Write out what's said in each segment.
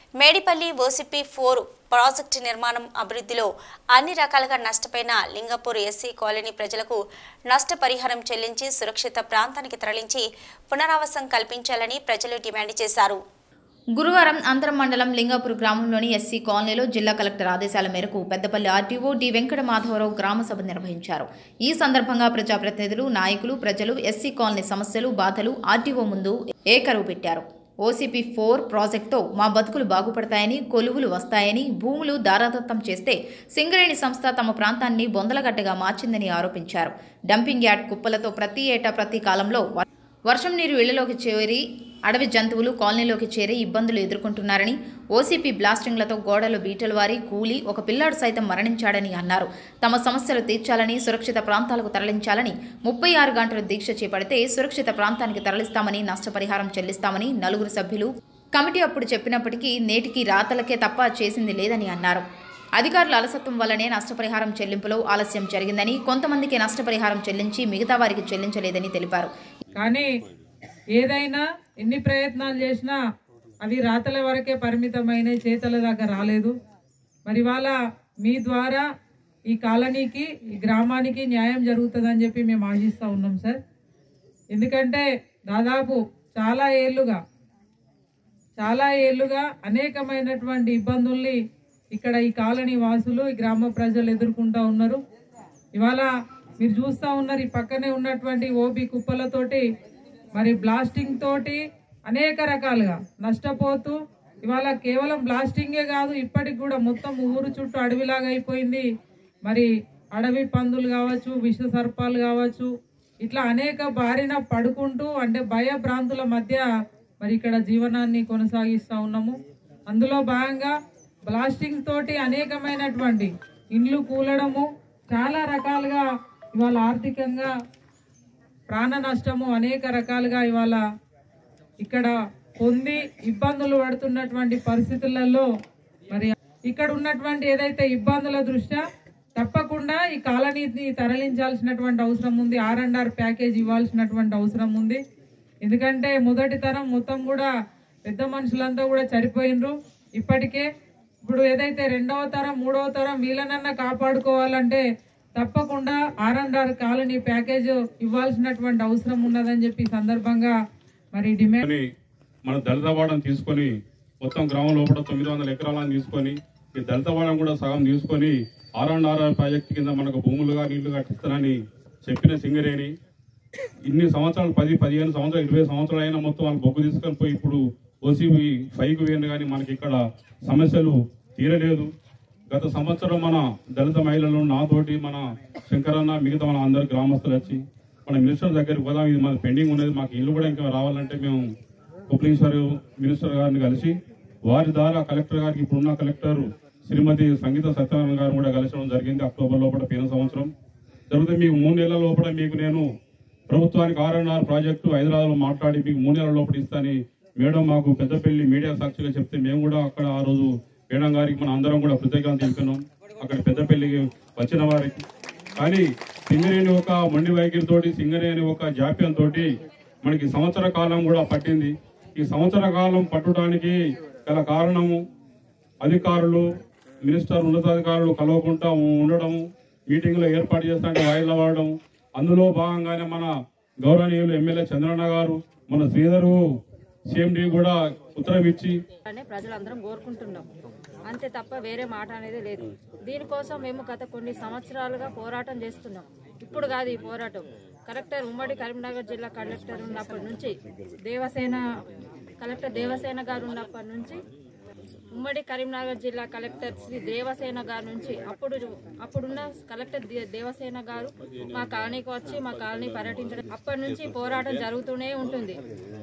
Medipalli OCP four project నిర్మాణం అభివృద్ధిలో అన్ని రకాలుగా నష్టపోయిన లింగపూర్ ఎస్సీ కాలనీ ప్రజలకు నష్టపరిహారం చెల్లించి సురక్షిత ప్రాంతానికి తరలించి పునరావాసం కల్పించాలని ప్రజలు డిమాండ్ చేశారు గురువారం అంతరం మండలం లింగాపూర్ గ్రామంలోని ఎస్సీ కాలనీలో జిల్లా కలెక్టర్ ఆదేశాల మేరకు పెద్దపల్లి ఆర్టీఓ డి వెంకట మాధవరావు గ్రామ సభ నిర్వహించారు ఈ సందర్భంగా ప్రజాప్రతినిధులు నాయకులు ప్రజలు ఎస్సీ కాలనీ సమస్యలు బాధలు ఆర్టీఓ ముందు ఏకరువు పెట్టారు ఓసీపీ ఫోర్ ప్రాజెక్టుతో మా బతుకులు బాగుపడతాయని కొలువులు వస్తాయని భూములు దారాదత్తం చేస్తే సింగరేణి సంస్థ తమ ప్రాంతాన్ని బొందలగట్టగా మార్చిందని ఆరోపించారు డంపింగ్ యార్డ్ కుప్పలతో ప్రతి ఏటా ప్రతి కాలంలో వ- వర్షం నీరు ఇళ్లలోకి చేరి అడవి జంతువులు కాలనీలోకి చేరి ఇబ్బందులు ఎదుర్కొంటున్నారని ఓసీపీ బ్లాస్టింగ్లతో గోడలు బీటలు వారి కూలి ఒక పిల్లాడు సైతం మరణించాడని అన్నారు తమ సమస్యలు తీర్చాలని సురక్షిత ప్రాంతాలకు తరలించాలని ముప్పై ఆరు గంటలు దీక్ష చేపడితే సురక్షిత ప్రాంతానికి తరలిస్తామని నష్టపరిహారం చెల్లిస్తామని నలుగురు సభ్యులు కమిటీ అప్పుడు చెప్పినప్పటికీ నేటికి రాతలకే తప్ప చేసింది లేదని అన్నారు అధికారుల అలసత్వం వల్లనే నష్టపరిహారం చెల్లింపులో ఆలస్యం జరిగిందని కొంతమందికి నష్టపరిహారం చెల్లించి మిగతా వారికి చెల్లించలేదని తెలిపారు కానీ ఏదైనా ఎన్ని ప్రయత్నాలు చేసినా అవి రాతల వరకే పరిమితమైన చేతల దాకా రాలేదు మరి వాళ్ళ మీ ద్వారా ఈ కాలనీకి ఈ గ్రామానికి న్యాయం జరుగుతుందని చెప్పి మేము ఆశిస్తూ ఉన్నాం సార్ ఎందుకంటే దాదాపు చాలా ఏళ్ళుగా చాలా ఏళ్ళుగా అనేకమైనటువంటి ఇబ్బందుల్ని ఇక్కడ ఈ కాలనీ వాసులు ఈ గ్రామ ప్రజలు ఎదుర్కొంటా ఉన్నారు ఇవాళ మీరు చూస్తూ ఉన్నారు ఈ పక్కనే ఉన్నటువంటి ఓబీ కుప్పలతోటి మరి బ్లాస్టింగ్ తోటి అనేక రకాలుగా నష్టపోతూ ఇవాళ కేవలం బ్లాస్టింగే కాదు ఇప్పటికి కూడా మొత్తం ఊరు చుట్టూ అడవిలాగా అయిపోయింది మరి అడవి పందులు కావచ్చు విష సర్పాలు కావచ్చు ఇట్లా అనేక బారిన పడుకుంటూ అంటే భయభ్రాంతుల మధ్య మరి ఇక్కడ జీవనాన్ని కొనసాగిస్తూ ఉన్నాము అందులో భాగంగా బ్లాస్టింగ్ తోటి అనేకమైనటువంటి ఇండ్లు కూలడము చాలా రకాలుగా ఇవాళ ఆర్థికంగా ప్రాణ నష్టము అనేక రకాలుగా ఇవాళ ఇక్కడ పొంది ఇబ్బందులు పడుతున్నటువంటి పరిస్థితులలో మరి ఇక్కడ ఉన్నటువంటి ఏదైతే ఇబ్బందుల దృష్ట్యా తప్పకుండా ఈ కాలనీని తరలించాల్సినటువంటి అవసరం ఉంది ఆర్ అండ్ ఆర్ ప్యాకేజ్ ఇవ్వాల్సినటువంటి అవసరం ఉంది ఎందుకంటే మొదటి తరం మొత్తం కూడా పెద్ద మనుషులంతా కూడా చనిపోయినరు ఇప్పటికే ఇప్పుడు ఏదైతే రెండవ తరం మూడవ తరం వీళ్ళనన్నా కాపాడుకోవాలంటే తప్పకుండా R and R colony package ఇవ్వాల్సినటువంటి అవసరం ఉన్నదని చెప్పి ఈ సందర్భంగా మరి డిమాండ్ తీసుకొని మన దళితవాడని తీసుకొని మొత్తం గ్రామం లోపల తొమ్మిది వందల ఎకరాలను తీసుకొని ఈ దళితవాడని కూడా సగం తీసుకొని ఆర్ అండ్ ఆర్ఆర్ ప్రాజెక్ట్ కింద మనకు భూములుగా నీళ్లు కట్టిస్తానని చెప్పిన సింగరేణి ఇన్ని సంవత్సరాలు పది పదిహేను సంవత్సరాలు ఇరవై సంవత్సరాలు అయినా మొత్తం వాళ్ళు బొగ్గు తీసుకొని పోయి ఇప్పుడు ఓసీబీ ఫైవ్కి వేయండి కానీ మనకి ఇక్కడ సమస్యలు తీరలేదు గత సంవత్సరం మన దళిత మహిళలు నాతోటి మన శంకరన్న మిగతా మన అందరు గ్రామస్తులు వచ్చి మన మినిస్టర్ దగ్గరికి పోదాం ఇది మన పెండింగ్ ఉన్నది మాకు ఇల్లు కూడా ఇంకా రావాలంటే మేము కుప్లీశ్వర్ మినిస్టర్ గారిని కలిసి వారి ద్వారా కలెక్టర్ గారికి ఇప్పుడున్న కలెక్టర్ శ్రీమతి సంగీత సత్యనారాయణ గారు కూడా కలిసడం జరిగింది అక్టోబర్ లోపల పోయిన సంవత్సరం జరిగితే మీకు మూడు నెలల లోపల మీకు నేను ప్రభుత్వానికి ఆర్ఎన్ఆర్ ప్రాజెక్టు హైదరాబాద్లో మాట్లాడి మీకు మూడు నెలల లోపల ఇస్తాని మేడం మాకు పెద్దపల్లి మీడియా సాక్షిగా చెప్తే మేము కూడా అక్కడ ఆ రోజు మేడం గారికి మన అందరం కూడా కృతజ్ఞతలు తెలిపినాం అక్కడ పెద్దపల్లికి వచ్చిన వారికి కానీ సింగరేణి ఒక మొండి వైఖరి తోటి సింగరేణి ఒక జాప్యం తోటి మనకి సంవత్సర కాలం కూడా పట్టింది ఈ సంవత్సర కాలం పట్టడానికి గల కారణము అధికారులు మినిస్టర్ ఉన్నతాధికారులు కలవకుండా ఉండడం మీటింగ్లో ఏర్పాటు చేస్తుంటే వాయిదా వాడడం అందులో భాగంగానే మన గౌరవనీయులు ఎమ్మెల్యే చంద్రన్న గారు మన శ్రీధరు సిఎండి కూడా ఉత్తరం ఇచ్చి అనే ప్రజలందరం కోరుకుంటున్నాం అంతే తప్ప వేరే మాట అనేది లేదు దీనికోసం మేము గత కొన్ని సంవత్సరాలుగా పోరాటం చేస్తున్నాం ఇప్పుడు కాదు ఈ పోరాటం కలెక్టర్ ఉమ్మడి కరీంనగర్ జిల్లా కలెక్టర్ ఉన్నప్పటి నుంచి దేవసేన కలెక్టర్ దేవసేన గారు ఉన్నప్పటి నుంచి ఉమ్మడి కరీంనగర్ జిల్లా కలెక్టర్ శ్రీ దేవసేన గారి నుంచి అప్పుడు అప్పుడున్న కలెక్టర్ దే- దేవసేన గారు మా కాలనీకి వచ్చి మా కాలనీ పర్యటించడం అప్పటి నుంచి పోరాటం జరుగుతూనే ఉంటుంది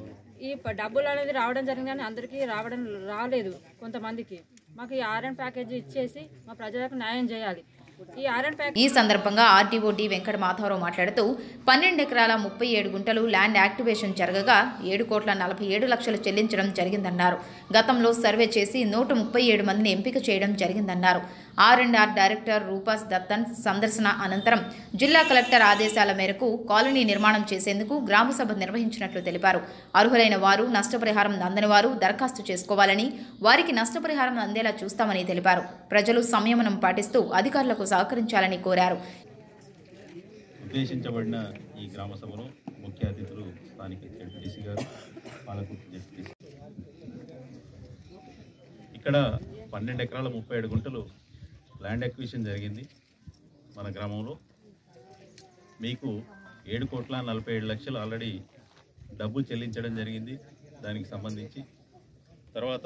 ఈ ప- డబ్బులు అనేది రావడం జరిగింది కానీ అందరికీ రావడం రాలేదు కొంతమందికి మాకు ఈ ఆర్ఎన్ ప్యాకేజీ ఇచ్చేసి మా ప్రజలకు న్యాయం చేయాలి ఈ ఆర్ఎన్ ప్యాకేజ్ ఈ సందర్భంగా ఆర్టీఓ డి వెంకట మాధవరావు మాట్లాడుతూ పన్నెండు ఎకరాల ముప్పై ఏడు గుంటలు ల్యాండ్ యాక్టివేషన్ జరగగా ఏడు కోట్ల నలభై ఏడు లక్షలు చెల్లించడం జరిగిందన్నారు గతంలో సర్వే చేసి నూట ముప్పై ఏడు మందిని ఎంపిక చేయడం జరిగిందన్నారు R and R director Rupas Dattan సందర్శన అనంతరం జిల్లా కలెక్టర్ ఆదేశాల మేరకు కాలనీ నిర్మాణం చేసేందుకు గ్రామ సభ నిర్వహించినట్లు తెలిపారు అర్హులైన వారు నష్టపరిహారం అందని వారు దరఖాస్తు చేసుకోవాలని వారికి నష్టపరిహారం అందేలా చూస్తామని తెలిపారు ప్రజలు సంయమనం పాటిస్తూ అధికారులకు సహకరించాలని కోరారు ఉద్దేశించబడిన ఈ గ్రామ సభలో ముఖ్య అతిథులు స్థానిక జడ్పీటీసీ గారు పాలకుర్తి జడ్పీటీసీ ఇక్కడ పన్నెండు ఎకరాల ముప్పై ఏడు గుంటలు ల్యాండ్ అక్విజిషన్ జరిగింది మన గ్రామంలో మీకు ఏడు కోట్ల నలభై ఏడు లక్షలు ఆల్రెడీ డబ్బు చెల్లించడం జరిగింది దానికి సంబంధించి తర్వాత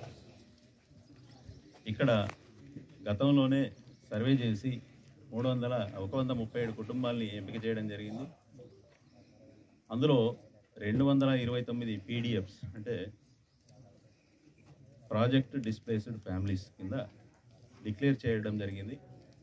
ఇక్కడ గతంలోనే సర్వే చేసి మూడు వందల ఒక వంద ముప్పై ఏడు కుటుంబాలని ఎంపిక చేయడం జరిగింది అందులో రెండు వందల ఇరవై తొమ్మిది పీడిఎఫ్స్ అంటే ప్రాజెక్ట్ డిస్ప్లేస్డ్ ఫ్యామిలీస్ కింద డిక్లేర్ చేయడం జరిగింది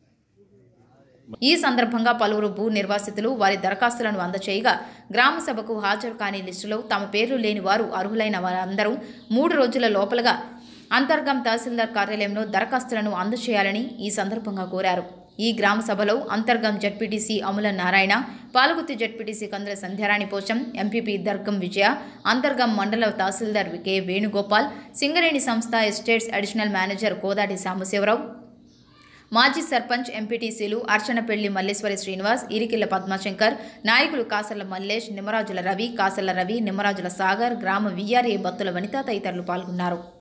ఈ సందర్భంగా పలువురు భూ నిర్వాసితులు వారి దరఖాస్తులను అందచేయగా గ్రామ సభకు హాజరు కాని లిస్టులో తమ పేర్లు లేని వారు అర్హులైన వారందరూ మూడు రోజుల లోపలగా అంతర్గం తహసీల్దార్ కార్యాలయంలో దరఖాస్తులను అందచేయాలని ఈ సందర్భంగా కోరారు ఈ గ్రామ సభలో Antargam ZPTC Amula Narayana Palagutti ZPTC Kandra Sandhyarani Pocham MPP Dargam Vijaya Antargam మండల తహసీల్దార్ కె వేణుగోపాల్ సింగరేణి సంస్థ estates additional manager Kodati Sambasivarao మాజీ సర్పంచ్ ఎంపీటీసీలు అర్చనపెల్లి మల్లేశ్వరి శ్రీనివాస్ ఇరికిల్ల పద్మశంకర్ నాయకులు కాసర్ల మల్లేష్ నిమ్మరాజుల రవి కాసర్ల రవి నిమ్మరాజుల సాగర్ గ్రామ విఆర్ఏ బత్తుల వనిత తదితరులు పాల్గొన్నారు